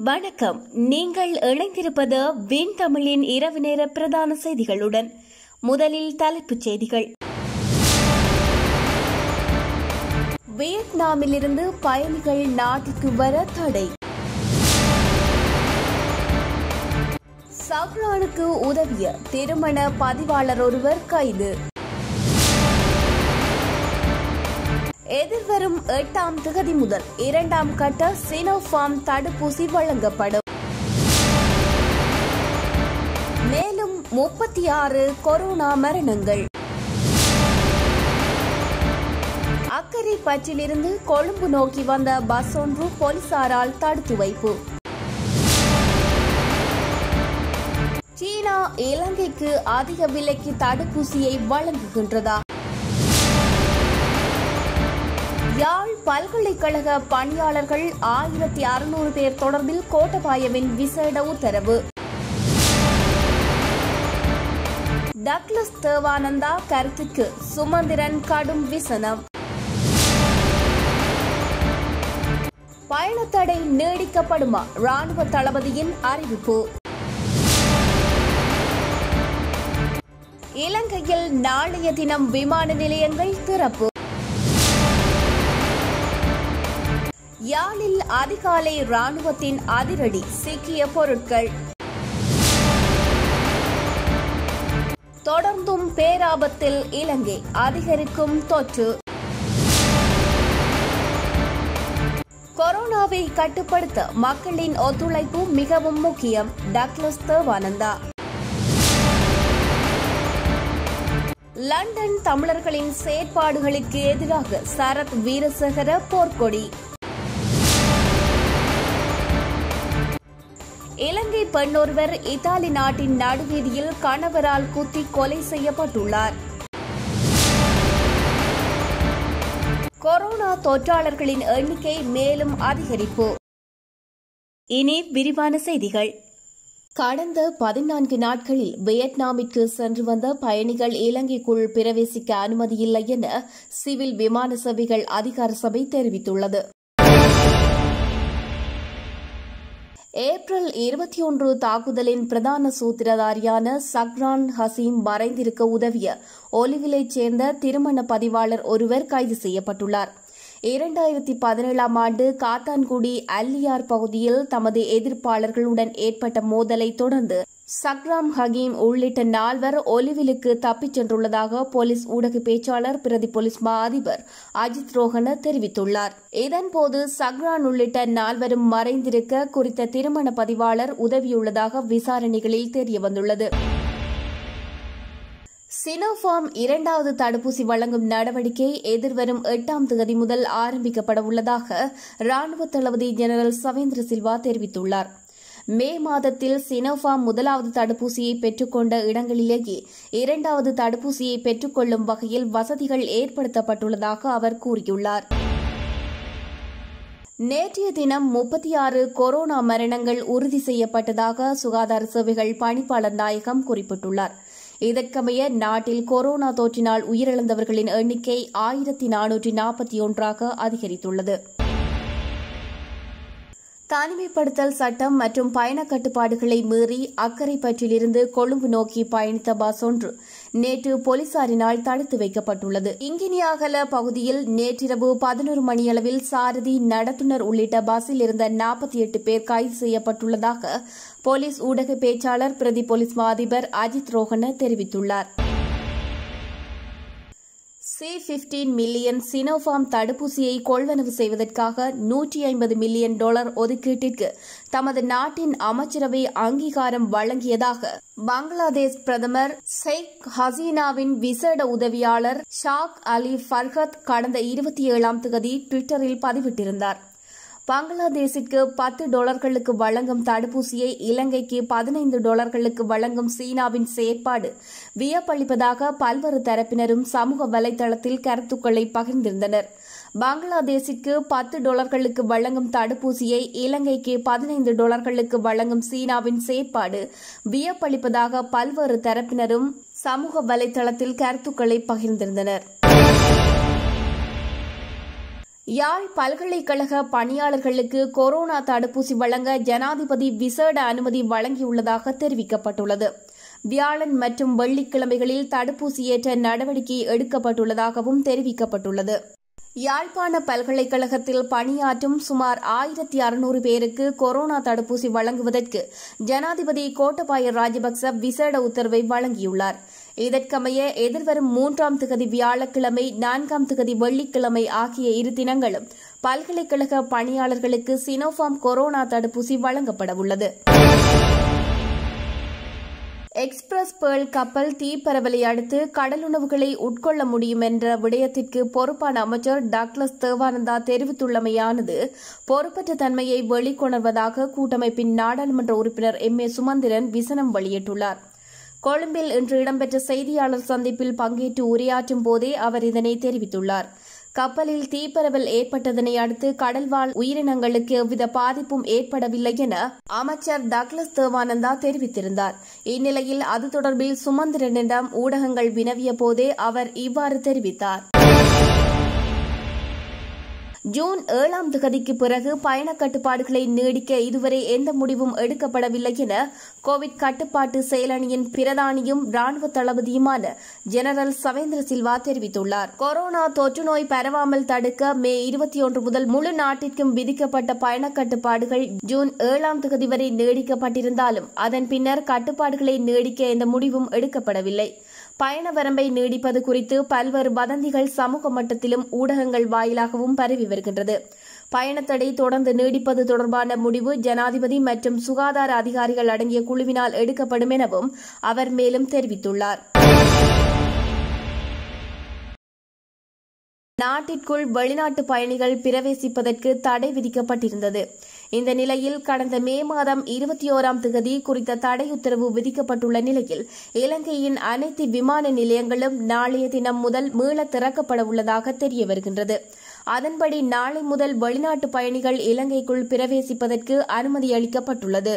வணக்கம் நீங்கள் இணைந்திருப்பது வின் தமிழின் இரவு நேர பிரதான செய்திகளுடன் முதலில் தலைப்புச் செய்திகள் வியட்நாமிலிருந்து பயணிகள் நாட்டிற்கு வர தடை சவ்ரானுக்கு உதவிய திருமண பதிவாளர் ஒருவர் கைது எதிர்வரும் எட்டாம் திகதி முதல் இரண்டாம் கட்ட சினோஃபார்ம் தடுப்பூசி வழங்கப்படும் மேலும் முப்பத்தி ஆறு கொரோனா மரணங்கள் அக்கரை பற்றிலிருந்து கொழும்பு நோக்கி வந்த பஸ் ஒன்று போலீசாரால் தடுத்து வைப்பு சீனா இலங்கைக்கு அதிக விலைக்கு தடுப்பூசியை வழங்குகின்றதா யாழ் பல்கலைக்கழக பணியாளர்கள் ஆயிரத்தி அறுநூறு பேர் தொடர்பில் கோட்டபாயவின் விசேட உத்தரவு டக்ளஸ் தேவானந்தா கருத்துக்கு சுமந்திரன் கடும் விசனம் பயணத்தடை நீடிக்கப்படுமா ராணுவ தளபதியின் அறிவிப்பு இலங்கையில் நாளைய தினம் விமான நிலையங்கள் திறப்பு யாழில் அதிகாலை ராணுவத்தின் அதிரடி சிக்கிய பொருட்கள் தொடர்ந்தும் பேராபத்தில் இலங்கை அதிகரிக்கும் தொற்று கொரோனாவை கட்டுப்படுத்த மக்களின் ஒத்துழைப்பு மிகவும் முக்கியம் டக்ளஸ் தேவானந்தா லண்டன் தமிழர்களின் செயற்பாடுகளுக்கு எதிராக சரத் வீரசேகர போர்க்கொடி இலங்கை பெண்ணொருவர் இத்தாலி நாட்டின் நடுவீதியில் கணவரால் குத்தி கொலை செய்யப்பட்டுள்ளார் கொரோனா தொற்றாளர்களின் எண்ணிக்கை மேலும் அதிகரிப்பு இனி விரிவான செய்திகள் கடந்த பதினான்கு நாட்களில் வியட்நாமிற்கு சென்று வந்த பயணிகள் இலங்கைக்குள் பிரவேசிக்க அனுமதியில்லை என சிவில் விமான சேவைகள் அதிகார சபை தெரிவித்துள்ளது ஏப்ரல் இருபத்தி ஒன்று தாக்குதலின் பிரதான சூத்திரதாரியான சக்ரான் ஹசீம் மறைந்திருக்க உதவிய ஒலிவிலைச் சேர்ந்த திருமண பதிவாளர் ஒருவர் கைது செய்யப்பட்டுள்ளார் இரண்டாயிரத்தி பதினேழாம் ஆண்டு காத்தான்குடி அல்லியார் பகுதியில் தமது எதிர்ப்பாளர்களுடன் ஏற்பட்ட மோதலை தொடர்ந்து சக்ராம் ஹகீம் உள்ளிட்ட நால்வர் ஒலிவிலுக்கு தப்பிச் சென்றுள்ளதாக போலீஸ் ஊடக பேச்சாளர் பிரதி போலீஸ் மா அதிபர் அஜித் ரோஹன தெரிவித்துள்ளார் இதன்போது சக்ரான் உள்ளிட்ட நால்வரும் மறைந்திருக்க குறித்த திருமண பதிவாளர் உதவியுள்ளதாக விசாரணைகளில் தெரியவந்துள்ளது சினோஃபார்ம் இரண்டாவது தடுப்பூசி வழங்கும் நடவடிக்கை எதிர்வரும் எட்டாம் தேதி முதல் ஆரம்பிக்கப்பட உள்ளதாக ராணுவ தளபதி ஜெனரல் சவேந்திர சில்வா தெரிவித்துள்ளார் மே மாதத்தில் சினோஃபார்ம் முதலாவது தடுப்பூசியை பெற்றுக்கொண்ட இடங்களிலேயே இரண்டாவது தடுப்பூசியை பெற்றுக்கொள்ளும் வகையில் வசதிகள் ஏற்படுத்தப்பட்டுள்ளதாக அவர் கூறியுள்ளார் நேற்றைய தினம் முப்பத்தி ஆறு கொரோனா மரணங்கள் உறுதி செய்யப்பட்டதாக சுகாதார சேவைகள் பணிப்பாளர் நாயகம் குறிப்பிட்டுள்ளார் இதற்கமைய நாட்டில் கொரோனா தொற்றினால் உயிரிழந்தவர்களின் எண்ணிக்கை ஆயிரத்தி நானூற்றி நாற்பத்தி ஒன்றாக அதிகரித்துள்ளது தனிமைப்படுத்தல் சட்டம் மற்றும் பயண கட்டுப்பாடுகளை மீறி அக்கரைப்பற்றிலிருந்து கொழும்பு நோக்கி பயணித்த பஸ் ஒன்று நேற்று போலீசாரினால் தடுத்து வைக்கப்பட்டுள்ளது இங்கினியாகல பகுதியில் நேற்றிரவு பதினோரு மணியளவில் சாரதி நடத்துனர் உள்ளிட்ட பஸ்ஸில் இருந்த நாற்பத்தி எட்டு பேர் கைது செய்யப்பட்டுள்ளதாக போலீஸ் ஊடக பேச்சாளர் பிரதி போலீஸ் மாதிபர் அஜித் ரோஹன தெரிவித்துள்ளார் சி பிப்டீன் மில்லியன் சினோஃபார்ம் தடுப்பூசியை கொள்வனவு செய்வதற்காக நூற்றி ஐம்பது மில்லியன் டாலர் ஒதுக்கீட்டிற்கு தமது நாட்டின் அமைச்சரவை அங்கீகாரம் வழங்கியதாக பங்களாதேஷ் பிரதமர் ஷெய்க் ஹசீனாவின் விசேட உதவியாளர் ஷாக் அலி ஃபர்ஹத் கடந்த இருபத்தி ஏழாம் தேதி டுவிட்டரில் பதிவிட்டிருந்தார் பங்களாதேஷிற்கு பத்து டாலர்களுக்கு வழங்கும் தடுப்பூசியை இலங்கைக்கு பதினைந்து டாலர்களுக்கு வழங்கும் சீனாவின் செயற்பாடு வியப்பளிப்பதாக பல்வேறு தரப்பினரும் சமூக வலைதளத்தில் கருத்துக்களை பகிர்ந்திருந்தனர் பங்களாதேஷிற்கு பத்து டாலர்களுக்கு வழங்கும் தடுப்பூசியை இலங்கைக்கு பதினைந்து டாலர்களுக்கு வழங்கும் சீனாவின் செயற்பாடு வியப்பளிப்பதாக பல்வேறு தரப்பினரும் சமூக வலைதளத்தில் கருத்துக்களை பகிர்ந்திருந்தனர் யாழ் பல்கலைக்கழக பணியாளர்களுக்கு கொரோனா தடுப்பூசி வழங்க ஜனாதிபதி விசேட அனுமதி வழங்கியுள்ளதாக தெரிவிக்கப்பட்டுள்ளது வியாழன் மற்றும் வெள்ளிக்கிழமைகளில் தடுப்பூசி ஏற்ற நடவடிக்கை எடுக்கப்பட்டுள்ளதாகவும் தெரிவிக்கப்பட்டுள்ளது யாழ்ப்பாண பல்கலைக்கழகத்தில் பணியாற்றும் சுமார் ஆயிரத்தி அறுநூறு பேருக்கு கொரோனா தடுப்பூசி வழங்குவதற்கு ஜனாதிபதி கோட்டபாய ராஜபக்ச விசேட உத்தரவை வழங்கியுள்ளார் இதற்கமைய எதிர்வரும் மூன்றாம் திகதி வியாழக்கிழமை நான்காம் திகதி வெள்ளிக்கிழமை ஆகிய இரு தினங்களும் பல்கலைக்கழக பணியாளர்களுக்கு சினோஃபார்ம் கொரோனா தடுப்பூசி வழங்கப்படவுள்ளது எக்ஸ்பிரஸ் பேர்ல் கப்பல் தீப்பரவலை அடுத்து கடலுணவுகளை உட்கொள்ள முடியும் என்ற விடயத்திற்கு பொறுப்பான அமைச்சர் டாக்லஸ் தேவானந்தா தெரிவித்துள்ளமையானது பொறுப்பற்ற தன்மையை வெளிக்கொணர்வதாக கூட்டமைப்பின் நாடாளுமன்ற உறுப்பினர் எம் ஏ சுமந்திரன் விசனம் வெளியிட்டுள்ளார் கொழும்பில் இன்று இடம்பெற்ற செய்தியாளர் சந்திப்பில் பங்கேற்று உரையாற்றும் போதே அவர் இதனை தெரிவித்துள்ளார் கப்பலில் தீப்பரவல் ஏற்பட்டதனை அடுத்து கடல்வாழ் உயிரினங்களுக்கு எவ்வித பாதிப்பும் ஏற்படவில்லை என அமைச்சர் டக்ளஸ் தேவானந்தா தெரிவித்திருந்தார் இந்நிலையில் அது தொடர்பில் சுமந்திரனிடம் ஊடகங்கள் வினவிய போதே அவர் இவ்வாறு தெரிவித்தார் ஜூன் ஏழாம் திகதிக்கு பிறகு பயண கட்டுப்பாடுகளை நீடிக்க இதுவரை எந்த முடிவும் எடுக்கப்படவில்லை என கோவிட் கட்டுப்பாட்டு செயலணியின் பிரதானியும் ராணுவ தளபதியுமான ஜெனரல் சவேந்திர சில்வா தெரிவித்துள்ளார் கொரோனா தொற்று நோய் பரவாமல் தடுக்க மே இருபத்தி ஒன்று முதல் முழு நாட்டிற்கும் விதிக்கப்பட்ட பயண கட்டுப்பாடுகள் ஜூன் ஏழாம் திகதி வரை நீடிக்கப்பட்டிருந்தாலும் அதன் பின்னர் கட்டுப்பாடுகளை நீடிக்க எந்த முடிவும் எடுக்கப்படவில்லை பயண வரம்பை நீடிப்பது குறித்து பல்வேறு வதந்திகள் சமூக மட்டத்திலும் ஊடகங்கள் வாயிலாகவும் பரவி வருகின்றது பயணத்தடை தொடர்ந்து நீடிப்பது தொடர்பான முடிவு ஜனாதிபதி மற்றும் சுகாதார அதிகாரிகள் அடங்கிய குழுவினால் எடுக்கப்படும் எனவும் அவர் மேலும் தெரிவித்துள்ளார் நாட்டிற்குள் வெளிநாட்டு பயணிகள் பிரவேசிப்பதற்கு தடை விதிக்கப்பட்டிருந்தது இந்த நிலையில் கடந்த மே மாதம் இருபத்தி ஓராம் திகதி குறித்த தடை உத்தரவு விதிக்கப்பட்டுள்ள நிலையில் இலங்கையின் அனைத்து விமான நிலையங்களும் நாளைய தினம் முதல் மீள திறக்கப்பட உள்ளதாக தெரிய வருகின்றது அதன்படி நாளை முதல் வெளிநாட்டு பயணிகள் இலங்கைக்குள் பிரவேசிப்பதற்கு அனுமதி அளிக்கப்பட்டுள்ளது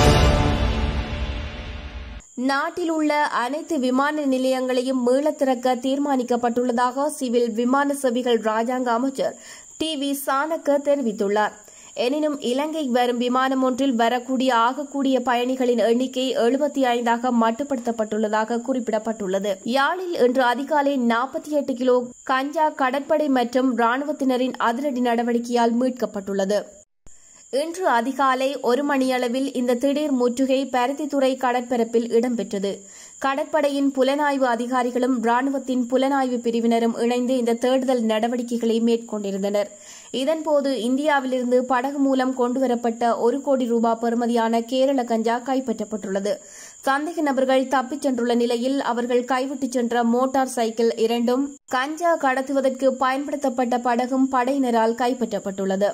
நாட்டில் உள்ள அனைத்து விமான நிலையங்களையும் மீள திறக்க தீர்மானிக்கப்பட்டுள்ளதாக சிவில் விமான சேவைகள் ராஜாங்க அமைச்சர் டி வி சாணக்க தெரிவித்துள்ளார் எனினும் இலங்கை வரும் விமானம் ஒன்றில் வரக்கூடிய ஆகக்கூடிய பயணிகளின் எண்ணிக்கை எழுபத்தி ஐந்தாக மட்டுப்படுத்தப்பட்டுள்ளதாக குறிப்பிடப்பட்டுள்ளது யாழில் இன்று அதிகாலை நாற்பத்தி எட்டு கிலோ கஞ்சா கடற்படை மற்றும் ராணுவத்தினரின் அதிரடி நடவடிக்கையால் மீட்கப்பட்டுள்ளது இன்று அதிகாலை ஒரு மணியளவில் இந்த திடீர் முற்றுகை பருத்தித்துறை கடற்பரப்பில் இடம்பெற்றது கடற்படையின் புலனாய்வு அதிகாரிகளும் ராணுவத்தின் புலனாய்வு பிரிவினரும் இணைந்து இந்த தேடுதல் நடவடிக்கைகளை மேற்கொண்டிருந்தனர் இதன்போது இந்தியாவிலிருந்து படகு மூலம் கொண்டுவரப்பட்ட ஒரு கோடி ரூபாய் பெறுமதியான கேரள கஞ்சா கைப்பற்றப்பட்டுள்ளது சந்தேக நபர்கள் தப்பிச் சென்றுள்ள நிலையில் அவர்கள் கைவிட்டுச் சென்ற மோட்டார் சைக்கிள் இரண்டும் கஞ்சா கடத்துவதற்கு பயன்படுத்தப்பட்ட படகும் படையினரால் கைப்பற்றப்பட்டுள்ளது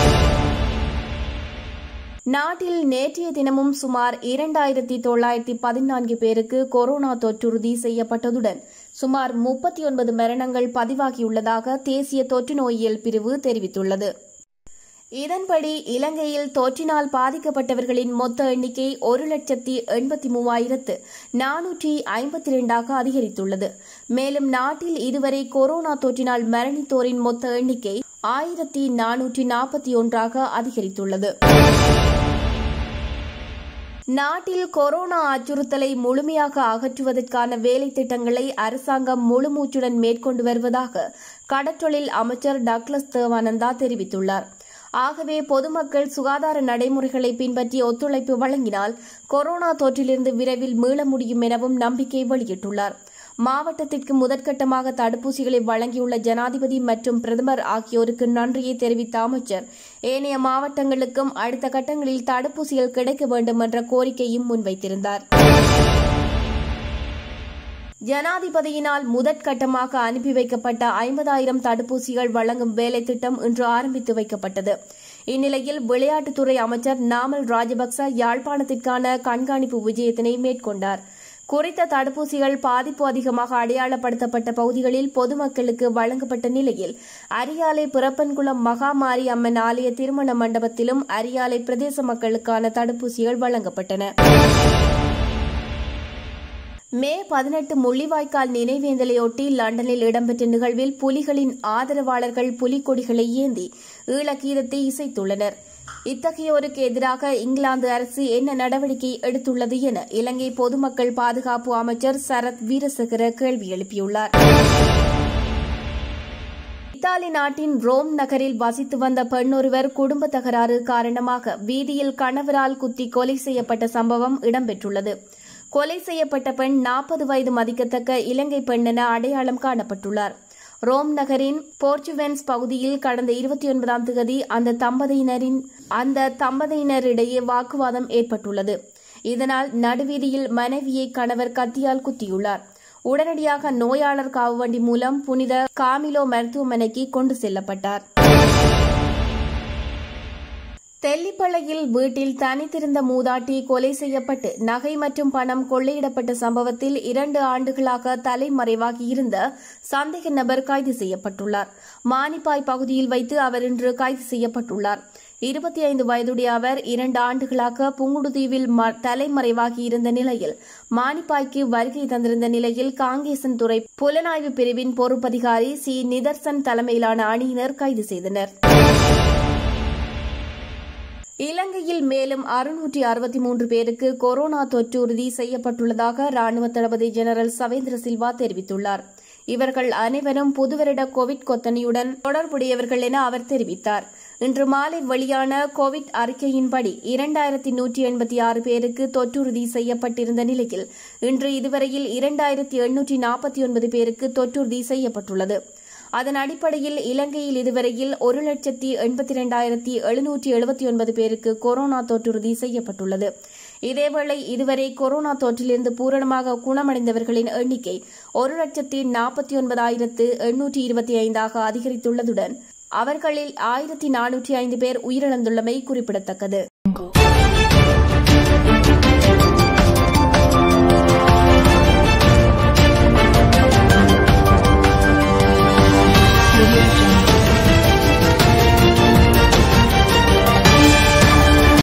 நாட்டில் நேற்றைய தினமும் சுமார் இரண்டாயிரத்தி தொள்ளாயிரத்தி பதினான்கு பேருக்கு கொரோனா தொற்றுறுதி செய்யப்பட்டதுடன் சுமார் முப்பத்தி ஒன்பது மரணங்கள் பதிவாகியுள்ளதாக தேசிய தொற்று நோயியல் பிரிவு தெரிவித்துள்ளது இதன்படி இலங்கையில் தொற்றினால் பாதிக்கப்பட்டவர்களின் மொத்த எண்ணிக்கை ஒரு லட்சத்தி எண்பத்தி மூவாயிரத்து நானூற்றி ஐம்பத்தி இரண்டாக அதிகரித்துள்ளது மேலும் நாட்டில் இதுவரை கொரோனா தொற்றினால் மரணித்தோரின் மொத்த எண்ணிக்கை ஆயிரத்தி நானூற்றி நாற்பத்தி ஒன்றாக அதிகரித்துள்ளது நாட்டில் கொரோனா அச்சுறுத்தலை முழுமையாக அகற்றுவதற்கான வேலை திட்டங்களை அரசாங்கம் முழுமூச்சுடன் மேற்கொண்டு வருவதாக கடற்றொழில் அமைச்சர் டக்ளஸ் தேவானந்தா தெரிவித்துள்ளார் ஆகவே பொதுமக்கள் சுகாதார நடைமுறைகளை பின்பற்றி ஒத்துழைப்பு வழங்கினால் கொரோனா தொற்றிலிருந்து விரைவில் மீள முடியும் எனவும் நம்பிக்கை வெளியிட்டுள்ளார் மாவட்டத்திற்கு முதற்கட்டமாக தடுப்பூசிகளை வழங்கியுள்ள ஜனாதிபதி மற்றும் பிரதமர் ஆகியோருக்கு நன்றியை தெரிவித்த அமைச்சர் ஏனைய மாவட்டங்களுக்கும் அடுத்த கட்டங்களில் தடுப்பூசிகள் கிடைக்க வேண்டும் என்ற கோரிக்கையும் முன்வைத்திருந்தார் ஜனாதிபதியினால் முதற்கட்டமாக அனுப்பி வைக்கப்பட்ட ஐம்பதாயிரம் தடுப்பூசிகள் வழங்கும் வேலை திட்டம் இன்று ஆரம்பித்து வைக்கப்பட்டது இந்நிலையில் விளையாட்டுத்துறை அமைச்சர் நாமல் ராஜபக்ச யாழ்ப்பாணத்திற்கான கண்காணிப்பு விஜயத்தினை மேற்கொண்டார் குறித்த தடுப்பூசிகள் பாதிப்பு அதிகமாக அடையாளப்படுத்தப்பட்ட பகுதிகளில் பொதுமக்களுக்கு வழங்கப்பட்ட நிலையில் அரியாலை பிறப்பன்குளம் மகாமாரி அம்மன் ஆலய திருமண மண்டபத்திலும் அரியாலை பிரதேச மக்களுக்கான தடுப்பூசிகள் வழங்கப்பட்டன மே பதினெட்டு முள்ளிவாய்க்கால் நினைவேந்தலையொட்டி லண்டனில் இடம்பெற்ற நிகழ்வில் புலிகளின் ஆதரவாளர்கள் புலிக்கொடிகளை ஏந்தி ஈழகீதத்தை இசைத்துள்ளனர் இத்தகையோருக்கு எதிராக இங்கிலாந்து அரசு என்ன நடவடிக்கை எடுத்துள்ளது என இலங்கை பொதுமக்கள் பாதுகாப்பு அமைச்சர் சரத் வீரசேகர கேள்வி எழுப்பியுள்ளார் இத்தாலி நாட்டின் ரோம் நகரில் வசித்து வந்த பெண்ணொருவர் குடும்ப தகராறு காரணமாக வீதியில் கணவரால் குத்தி கொலை செய்யப்பட்ட சம்பவம் இடம்பெற்றுள்ளது கொலை செய்யப்பட்ட பெண் நாற்பது வயது மதிக்கத்தக்க இலங்கை பெண் என அடையாளம் காணப்பட்டுள்ளார் ரோம் நகரின் போர்ச்சுவென்ஸ் பகுதியில் கடந்த இருபத்தி ஒன்பதாம் தேதி அந்த தம்பதியினரின் அந்த தம்பதியினரிடையே வாக்குவாதம் ஏற்பட்டுள்ளது இதனால் நடுவீதியில் மனைவியை கணவர் கத்தியால் குத்தியுள்ளார் உடனடியாக நோயாளர் காவுவண்டி மூலம் புனித காமிலோ மருத்துவமனைக்கு கொண்டு செல்லப்பட்டார் தெல்லிப்பளையில் வீட்டில் தனித்திருந்த மூதாட்டி கொலை செய்யப்பட்டு நகை மற்றும் பணம் கொள்ளையிடப்பட்ட சம்பவத்தில் இரண்டு ஆண்டுகளாக தலைமறைவாகியிருந்த சந்தேக நபர் கைது செய்யப்பட்டுள்ளார் மானிப்பாய் பகுதியில் வைத்து அவர் இன்று கைது செய்யப்பட்டுள்ளார் இருபத்தி ஐந்து வயதுடைய அவர் இரண்டு ஆண்டுகளாக புங்குடுதீவில் தலைமறைவாகி இருந்த நிலையில் மானிப்பாய்க்கு வருகை தந்திருந்த நிலையில் காங்கேசன் துறை புலனாய்வு பிரிவின் பொறுப்பதிகாரி சி நிதர்சன் தலைமையிலான அணியினர் கைது செய்தனர் இலங்கையில் மேலும் அறுநூற்றி அறுபத்தி மூன்று பேருக்கு கொரோனா தொற்று உறுதி செய்யப்பட்டுள்ளதாக ராணுவ தளபதி ஜெனரல் சவேந்திர சில்வா தெரிவித்துள்ளார் இவர்கள் அனைவரும் புதுவருட கோவிட் கொத்தணியுடன் தொடர்புடையவர்கள் என அவர் தெரிவித்தார் இன்று மாலை வெளியான கோவிட் அறிக்கையின்படி இரண்டாயிரத்தி நூற்றி எண்பத்தி ஆறு பேருக்கு தொற்றுறுதி செய்யப்பட்டிருந்த நிலையில் இன்று இதுவரையில் இரண்டாயிரத்தி எண்ணூற்றி நாற்பத்தி ஒன்பது பேருக்கு தொற்றுறுதி செய்யப்பட்டுள்ளது அதன் அடிப்படையில் இலங்கையில் இதுவரையில் ஒரு லட்சத்தி எண்பத்தி இரண்டாயிரத்தி எழுநூற்றி எழுபத்தி ஒன்பது பேருக்கு கொரோனா தொற்றுறுதி செய்யப்பட்டுள்ளது இதேவேளை இதுவரை கொரோனா தொற்றிலிருந்து பூரணமாக குணமடைந்தவர்களின் எண்ணிக்கை ஒரு லட்சத்தி நாற்பத்தி ஒன்பதாயிரத்து எண்ணூற்றி இருபத்தி ஐந்தாக அதிகரித்துள்ளதுடன் அவர்களில் ஆயிரத்தி நானூற்றி ஐந்து பேர் உயிரிழந்துள்ளமை குறிப்பிடத்தக்கது